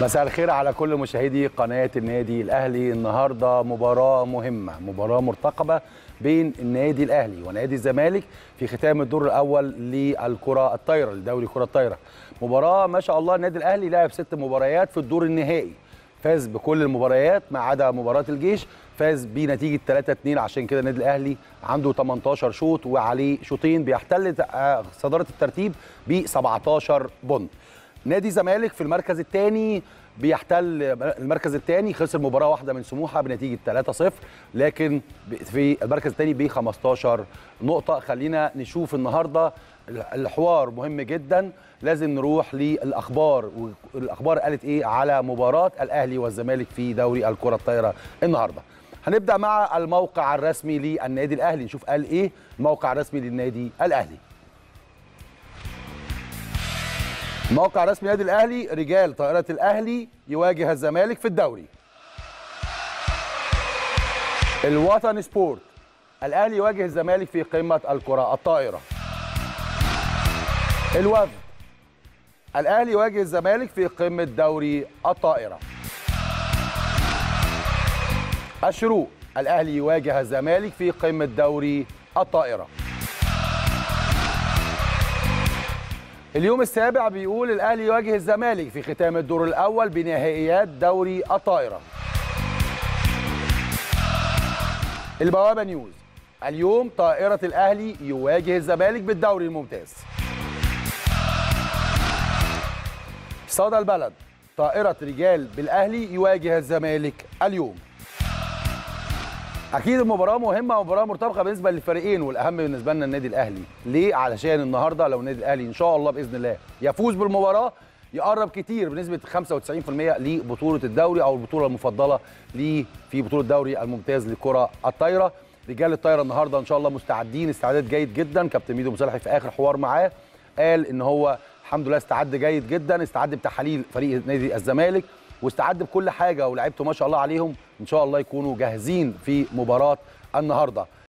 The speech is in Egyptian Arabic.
مساء الخير على كل مشاهدي قناة النادي الأهلي النهاردة مباراة مهمة مباراة مرتقبة بين النادي الأهلي ونادي الزمالك في ختام الدور الأول للكرة الطايرة لدوري كرة الطايرة مباراة ما شاء الله النادي الأهلي لعب ست مباريات في الدور النهائي فاز بكل المباريات ما عدا مباراة الجيش فاز بنتيجة 3-2 عشان كده النادي الأهلي عنده 18 شوط وعليه شوطين بيحتل صدارة الترتيب ب 17 بونت نادي الزمالك في المركز الثاني بيحتل المركز الثاني خسر مباراه واحده من سموحه بنتيجه 3-0 لكن في المركز الثاني ب 15 نقطه خلينا نشوف النهارده الحوار مهم جدا لازم نروح للاخبار والاخبار قالت ايه على مباراه الاهلي والزمالك في دوري الكره الطايره النهارده هنبدا مع الموقع الرسمي للنادي الاهلي نشوف قال ايه الموقع الرسمي للنادي الاهلي موقع رسمي النادي الاهلي رجال طائره الاهلي يواجه الزمالك في الدوري الوطن سبورت الاهلي يواجه الزمالك في قمه الكره الطائره الوفد الاهلي يواجه الزمالك في قمه دوري الطائره الشروق الاهلي يواجه الزمالك في قمه دوري الطائره اليوم السابع بيقول الاهلي يواجه الزمالك في ختام الدور الاول بنهائيات دوري الطائره البوابه نيوز اليوم طائره الاهلي يواجه الزمالك بالدوري الممتاز صدى البلد طائره رجال بالاهلي يواجه الزمالك اليوم اكيد المباراه مهمه ومباراه مرتبطه بالنسبه للفريقين والاهم بالنسبه لنا النادي الاهلي ليه علشان النهارده لو النادي الاهلي ان شاء الله باذن الله يفوز بالمباراه يقرب كتير بنسبه 95% لبطوله الدوري او البطوله المفضله ليه في بطوله الدوري الممتاز للكره الطايره رجال الطايره النهارده ان شاء الله مستعدين استعداد جيد جدا كابتن ميدو مصالحي في اخر حوار معاه قال ان هو الحمد لله استعد جيد جدا استعد بتحاليل فريق نادي الزمالك واستعد بكل حاجه ولعيبته ما شاء الله عليهم ان شاء الله يكونوا جاهزين في مباراه النهارده